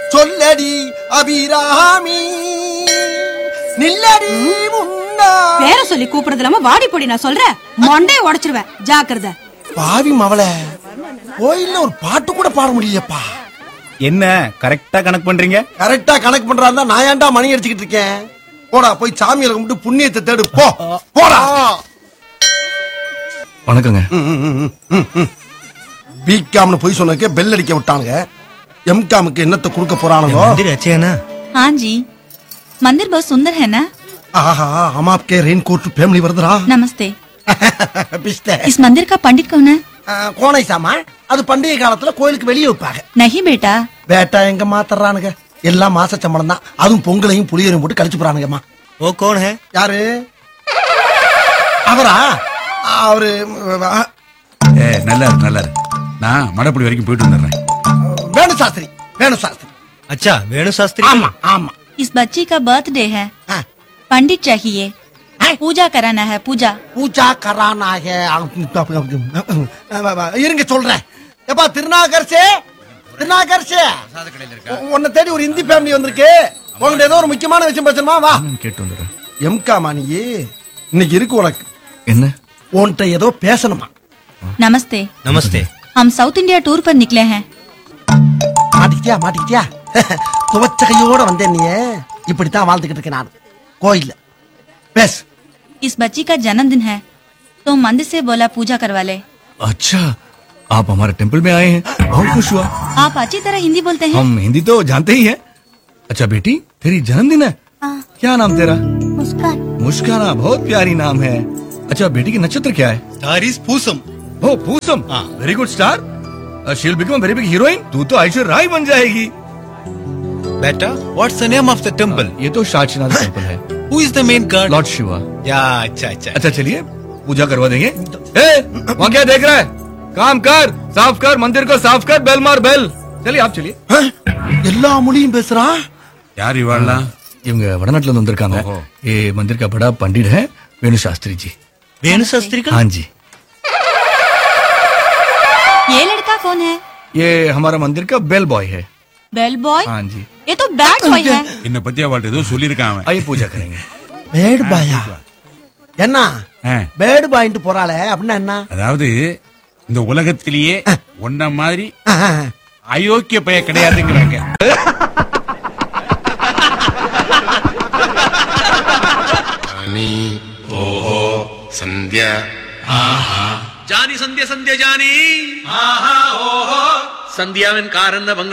சொல்லடி அபிராமி நில்லடி முன்னா பேர சொல்லி கூப்பிடுறது இல்லாம வாடி பொடி நான் சொல்றேன் மண்டைய உடைச்சிருவேன் ஜாக்கிரதை பாவி மவள கோயில்ல ஒரு பாட்டு கூட பாட முடியலையப்பா என்ன கரெக்டா கணக்கு பண்றீங்க கரெக்டா கணக்கு பண்றாருந்தா நான் ஏன்டா மணி அடிச்சுக்கிட்டு இருக்கேன் போடா போய் சாமியை கும்பிட்டு புண்ணியத்தை தேடு போ போடா வணக்கங்க பிகாம்னு போய் சொன்னதுக்கே பெல் அடிக்க விட்டானுங்க எம்காமுக்கு என்னத்தை கொடுக்க போறானுங்க मंदिर अच्छे है ना हाँ जी मंदिर बहुत सुंदर है ना ஆஹா हम आपके रेन कोट फैमिली வருதுடா नमस्ते பிஸ்தே इस मंदिर का पंडित कौन है கோனை சாமா அது பண்டிகை காலத்துல கோயிலுக்கு வெளியே வைப்பாங்க नहीं बेटा வேட்டா எங்க மாத்தறானுங்க எல்லாம் மாச சம்பளம் தான் அதுவும் பொங்கலையும் புளியரையும் போட்டு கழிச்சு போறானுங்கம்மா वो कौन है யாரு அவரா அவரு அஹ், ஏ நல்லா இரு நல்லா இரு நான் மடப்படி வரைக்கும் போயிட்டு வந்துடுறேன் வேணு சாஸ்திரி வேணு சாஸ்திரி अच्छा वेणु शास्त्री ஆமா ஆமா इस बच्ची का बर्थडे है ஆ, पंडित चाहिए हैं? पूजा कराना है पूजा பூஜா கரானாக இருங்க சொல்றேன் எப்பா திருநாகர்சே திருநாகர்சே உன்னை தேடி ஒரு இந்தி ஃபேமிலி வந்திருக்கு உங்கள்ட்ட ஏதோ ஒரு முக்கியமான விஷயம் பேசணுமா வா கேட்டு வந்துடுறேன் எம்கா மாணியே இன்னைக்கு இருக்கு உனக்கு என்ன உன்கிட்ட ஏதோ பேசணுமா नमस्ते नमस्ते हम साउथ इंडिया टूर पर निकले हैं மாட்டிக்கிட்டியா மாட்டிக்கிட்டியா துவச்ச கையோட வந்தேன் நீ இப்படித்தான் வாழ்ந்துகிட்டு இருக்கேன் நான் கோயில்ல பேசு इस बच्ची का जन्मदिन है तो मंदिर से बोला पूजा करवा ले अच्छा आप हमारे टेंपल में आए हैं बहुत खुश हुआ आप अच्छी तरह हिंदी बोलते हैं हम हिंदी तो जानते ही हैं अच्छा बेटी तेरी जन्मदिन है क्या नाम तेरा मुस्कान मुस्काना बहुत प्यारी नाम है अच्छा बेटी की नक्षत्र क्या है star is Poosam oh Poosam very good star she'll become very big heroine तू तो ऐश्वर्या राय बन जाएगी बेटा what's the name of the temple ये तो शाचनाथ टेंपल है who is the main god lord Shiva या अच्छा अच्छा अच्छा चलिए पूजा करवा देंगे ए, वहाँ क्या देख रहा है काम कर साफ कर मंदिर को साफ कर बेल मार बेल चलिए आप चलिए அஹ், எல்லா மொழியும் பேசுறான் யார் இவாள்லாம் இவங்க வடநாட்டுல இருந்து வந்திருக்காங்க ஓஹோ. ये मंदिर का बड़ा पंडित है वेणु शास्त्री जी वेणु शास्त्री का हाँ जी ये लड़का कौन है ये हमारा मंदिर का बेल बॉय है बेल बॉय हाँ जी ये तो बैड बॉय है என்னை பத்தி அவள்கிட்ட ஏதோ சொல்லியிருக்கான் அவன் आइए पूजा करेंगे பேடு பாயா என்ன ஆ, பேடு பாயிண்ட் போறாளே அப்படின்னா என்ன அதாவது இந்த உலகத்திலேயே உன்ன மாதிரி அஹ், அஹ், அயோக்கிய பைய கிடையாதுங்கிறாங்க ಸಂಧ್ಯಾ ജാനി സന്ധ്യ സന്ധ്യ ജാനി സന്ധ്യാവൻ കാരെന്ന